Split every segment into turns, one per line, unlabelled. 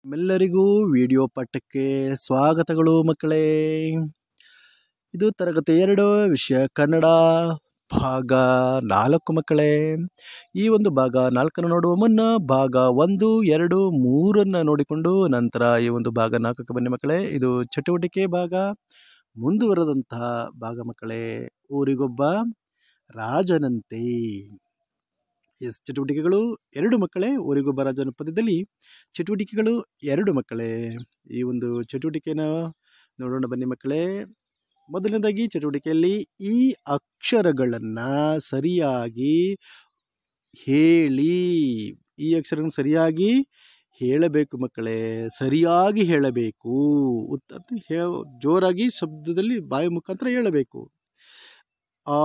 ನಿಮ್ಮೆಲ್ಲರಿಗೂ ವಿಡಿಯೋ ಪಾಠಕ್ಕೆ ಸ್ವಾಗತಗಳು ಮಕ್ಕಳೇ ಇದು ತರಗತಿ ಎರಡು ವಿಷಯ ಕನ್ನಡ ಭಾಗ ನಾಲ್ಕು ಮಕ್ಕಳೇ ಈ ಒಂದು ಭಾಗ ನಾಲ್ಕನ್ನು ನೋಡುವ ಮುನ್ನ ಭಾಗ ಒಂದು ಎರಡು ಮೂರನ್ನು ನೋಡಿಕೊಂಡು ನಂತರ ಈ ಒಂದು ಭಾಗ ನಾಲ್ಕಕ್ಕೆ ಬನ್ನಿ ಮಕ್ಕಳೇ ಇದು ಚಟುವಟಿಕೆ ಭಾಗ ಮುಂದುವರೆದಂತಹ ಭಾಗ ಮಕ್ಕಳೇ ಊರಿಗೊಬ್ಬ ರಾಜನಂತೆ ಎಸ್ ಚಟುವಟಿಕೆಗಳು ಎರಡು ಮಕ್ಕಳೇ ಊರಿಗೊಬ್ಬ ರಾಜನ ಪದ್ಯದಲ್ಲಿ ಚಟುವಟಿಕೆಗಳು ಎರಡು ಮಕ್ಕಳೇ ಈ ಒಂದು ಚಟುವಟಿಕೆನ ನೋಡೋಣ ಬನ್ನಿ ಮಕ್ಕಳೇ ಮೊದಲನೇದಾಗಿ ಚಟುವಟಿಕೆಯಲ್ಲಿ ಈ ಅಕ್ಷರಗಳನ್ನು ಸರಿಯಾಗಿ ಹೇಳಿ ಈ ಅಕ್ಷರಗಳನ್ನು ಸರಿಯಾಗಿ ಹೇಳಬೇಕು ಮಕ್ಕಳೇ ಸರಿಯಾಗಿ ಹೇಳಬೇಕು ಉತ್ ಅದು ಹೇ ಜೋರಾಗಿ ಶಬ್ದದಲ್ಲಿ ಬಾಯಿ ಮುಖಾಂತರ ಹೇಳಬೇಕು ಆ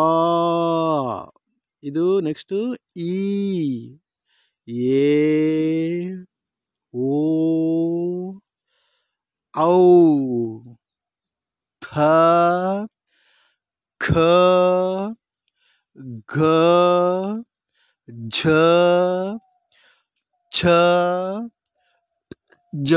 ಇದು ನೆಕ್ಸ್ಟು ಈ ಏ ಓ ಔ ಥ ಖ ಘ ಝ ಛ ಜ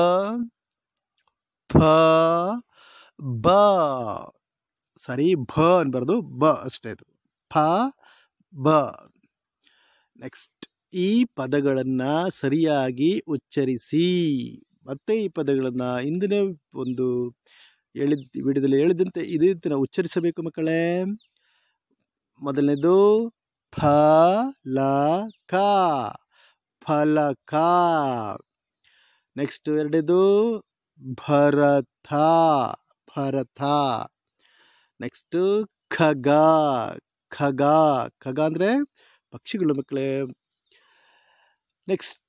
ಫ ಬ ಸರಿ ಭ ಅನ್ಬಾರ್ದು ಬ ಅಷ್ಟೇ ಇದು ಫ ಬ ನೆಕ್ಸ್ಟ್ ಈ ಪದಗಳನ್ನು ಸರಿಯಾಗಿ ಉಚ್ಚರಿಸಿ ಮತ್ತೆ ಈ ಪದಗಳನ್ನು ಇಂದಿನ ಒಂದು ಹೇಳಿದ ವಿಡಿಯೋದಲ್ಲಿ ಹೇಳಿದಂತೆ ಇದೇ ರೀತಿ ಉಚ್ಚರಿಸಬೇಕು ಮಕ್ಕಳೇ ಮೊದಲನೇದು ಫ ಲ ಕ ಫಲಕ ನೆಕ್ಸ್ಟ್ ಎರಡನೇದು ಭರತ ಭರತ ನೆಕ್ಸ್ಟ್ ಖಗ ಖಗ ಖಗ ಅಂದರೆ ಪಕ್ಷಿಗಳು ಮಕ್ಕಳೇ ನೆಕ್ಸ್ಟ್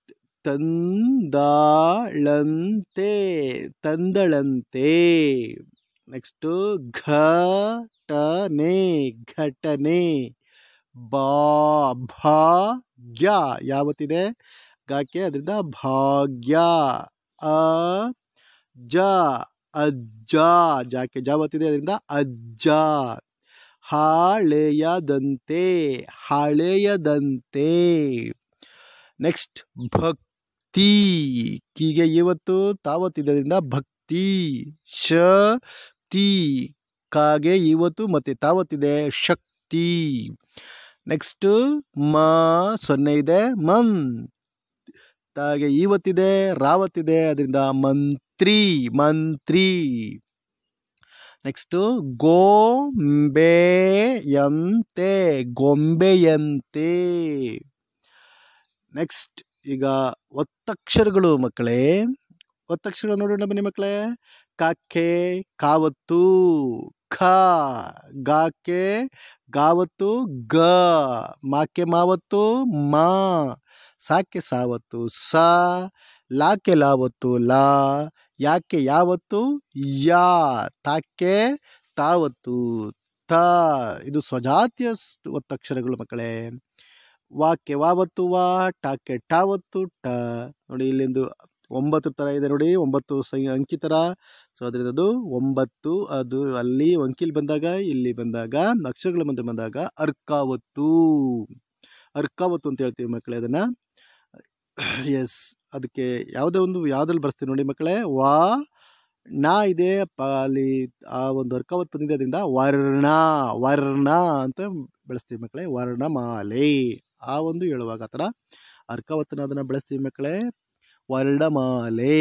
ತಂದಾಳಂತೆ ತಂದಳಂತೆ ನೆಕ್ಸ್ಟು ಘಟನೆ ಘಟನೆ ಬಾ ಭಾಗ್ಯ ಯಾವತ್ತಿದೆ ಗಾಕ್ಕೆ ಅದರಿಂದ ಭಾಗ್ಯ ಅ ಜ ಅಜ್ಜ ಜಾಕೆ ಜಾವತ್ತಿದೆ ಅದರಿಂದ ಅಜ್ಜ ಹಾಳೆಯದಂತೆ ಹಳೆಯದಂತೆ ನೆಕ್ಸ್ಟ್ ಭಕ್ತಿ ಕೀಗೆ ಇವತ್ತು ತಾವತ್ತಿದ್ದರಿಂದ ಭಕ್ತಿ ಶಕ್ತಿ ಕಾಗೆ ಇವತ್ತು ಮತ್ತೆ ತಾವತ್ತಿದೆ ಶಕ್ತಿ ನೆಕ್ಸ್ಟ್ ಮ ಸೊನ್ನೆ ಇದೆ ಮನ್ ತಾಗೆ ಇವತ್ತಿದೆ ರಾವತ್ತಿದೆ ಅದರಿಂದ ಮಂತ್ರಿ ಮಂತ್ರಿ ನೆಕ್ಸ್ಟು ಗೋಂಬೆಯಂತೆ ಗೊಂಬೆಯಂತೆ ನೆಕ್ಸ್ಟ್ ಈಗ ಒತ್ತಕ್ಷರಗಳು ಮಕ್ಕಳೇ ಒತ್ತಕ್ಷರಗಳು ನೋಡೋಣ ಬನ್ನಿ ಮಕ್ಕಳೇ ಕಾಕ್ಕೆ ಕಾವತ್ತು ಖ ಗಾಕ್ಕೆ ಗಾವತ್ತು ಗ ಮಾಕ್ಕೆ ಮಾವತ್ತು ಮಾ ಸಾಕ್ಕೆ ಸಾವತ್ತು ಸ ಲಾಕ್ಕೆ ಲಾವತ್ತು ಲಾ ಯಾಕೆ ಯಾವತ್ತು ಯಾ ತಾಕ್ಕೆ ತಾವತ್ತು ತ ಇದು ಸ್ವಜಾತಿಯ ಒತ್ತಕ್ಷರಗಳು ಮಕ್ಕಳೇ ವಾಕ್ಕೆ ವಾವತ್ತು ವಾ ಟಾಕ್ಕೆ ಟಾವತ್ತು ಟ ನೋಡಿ ಇಲ್ಲಿಂದು ಒಂಬತ್ತು ಥರ ಇದೆ ನೋಡಿ ಒಂಬತ್ತು ಸೈ ಅಂಕಿ ಥರ ಸೊ ಅದರಿಂದ ಅದು ಒಂಬತ್ತು ಅದು ಅಲ್ಲಿ ಅಂಕಿಲಿ ಬಂದಾಗ ಇಲ್ಲಿ ಬಂದಾಗ ಅಕ್ಷರಗಳ ಮುಂದೆ ಬಂದಾಗ ಅರ್ಕಾವತ್ತು ಅರ್ಕಾವತ್ತು ಅಂತ ಹೇಳ್ತೀವಿ ಮಕ್ಕಳೇ ಅದನ್ನು ಎಸ್ ಅದಕ್ಕೆ ಯಾವುದೇ ಒಂದು ಯಾವುದ್ರಲ್ಲಿ ಬರ್ತೀವಿ ನೋಡಿ ಮಕ್ಕಳೇ ವಾ ನಾ ಇದೆ ಪ ಅಲ್ಲಿ ಆ ಒಂದು ಅರ್ಕಾವತ್ ಬಂದಿದೆ ಅದರಿಂದ ವರ್ಣ ವರ್ಣ ಅಂತ ಬೆಳೆಸ್ತೀವಿ ಮಕ್ಕಳೇ ವರ್ಣಮಾಲೆ ಆ ಒಂದು ಹೇಳುವಾಗ ಆ ಥರ ಅರ್ಕಾವತ್ತನ ಅದನ್ನು ಬೆಳೆಸ್ತೀವಿ ಮಕ್ಕಳೇ ವರ್ಣಮಾಲೆ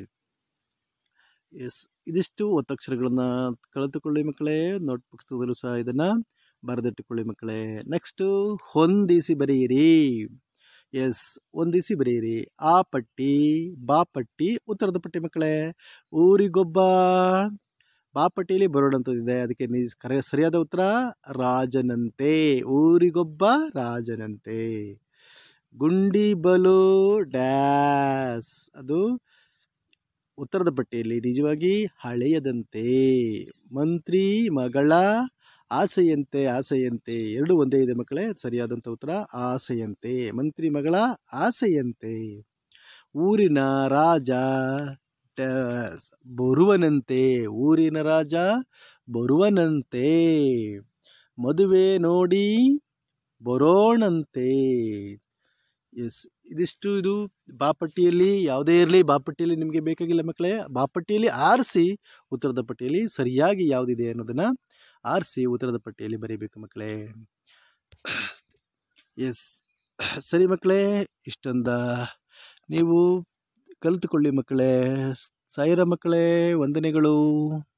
ಎಸ್ ಇದಿಷ್ಟು ಒತ್ತಕ್ಷರಗಳನ್ನು ಕಲಿತುಕೊಳ್ಳಿ ಮಕ್ಕಳೇ ನೋಟ್ ಪುಸ್ತಕದಲ್ಲೂ ಸಹ ಇದನ್ನು ಬರೆದಿಟ್ಟುಕೊಳ್ಳಿ ಮಕ್ಕಳೇ ನೆಕ್ಸ್ಟು ಹೊಂದಿಸಿ ಬರೆಯಿರಿ ಎಸ್ ಹೊಂದಿಸಿ ಬರೆಯಿರಿ ಆ ಪಟ್ಟಿ ಬಾ ಪಟ್ಟಿ ಉತ್ತರದ ಪಟ್ಟಿ ಮಕ್ಕಳೇ ಊರಿಗೊಬ್ಬ ಬಾ ಪಟ್ಟಿಯಲ್ಲಿ ಬರೋಣಂತದಿದೆ ಅದಕ್ಕೆ ನೀ ಕರೆ ಸರಿಯಾದ ಉತ್ತರ ರಾಜನಂತೆ ಊರಿಗೊಬ್ಬ ರಾಜನಂತೆ ಗುಂಡಿ ಬಲು ಡ್ಯಾಸ್ ಅದು ಉತ್ತರದ ಪಟ್ಟಿಯಲ್ಲಿ ನಿಜವಾಗಿ ಹಳೆಯದಂತೆ ಮಂತ್ರಿ ಮಗಳ ಆಸೆಯಂತೆ ಆಸೆಯಂತೆ ಎರಡು ಒಂದೇ ಇದೆ ಮಕ್ಕಳೇ ಸರಿಯಾದಂಥ ಉತ್ತರ ಆಸೆಯಂತೆ ಮಂತ್ರಿ ಮಗಳ ಆಸೆಯಂತೆ ಊರಿನ ರಾಜ ಡ್ಯಾಸ್ ಬರುವನಂತೆ ಊರಿನ ರಾಜ ಬರುವನಂತೆ ಮದುವೆ ನೋಡಿ ಬರೋಣಂತೆ ಎಸ್ ಇದಿಷ್ಟು ಇದು ಬಾಪಟ್ಟಿಯಲ್ಲಿ ಯಾವುದೇ ಇರಲಿ ಬಾಪಟ್ಟಿಯಲ್ಲಿ ನಿಮಗೆ ಬೇಕಾಗಿಲ್ಲ ಮಕ್ಕಳೇ ಬಾಪಟ್ಟಿಯಲ್ಲಿ ಆರಿಸಿ ಉತ್ತರದ ಪಟ್ಟಿಯಲ್ಲಿ ಸರಿಯಾಗಿ ಯಾವುದಿದೆ ಅನ್ನೋದನ್ನು ಆರಿಸಿ ಉತ್ತರದ ಪಟ್ಟಿಯಲ್ಲಿ ಬರೀಬೇಕು ಮಕ್ಕಳೇ ಎಸ್ ಸರಿ ಮಕ್ಕಳೇ ಇಷ್ಟೊಂದ ನೀವು ಕಲಿತುಕೊಳ್ಳಿ ಮಕ್ಕಳೇ ಸಾಯಿರ ಮಕ್ಕಳೇ ವಂದನೆಗಳು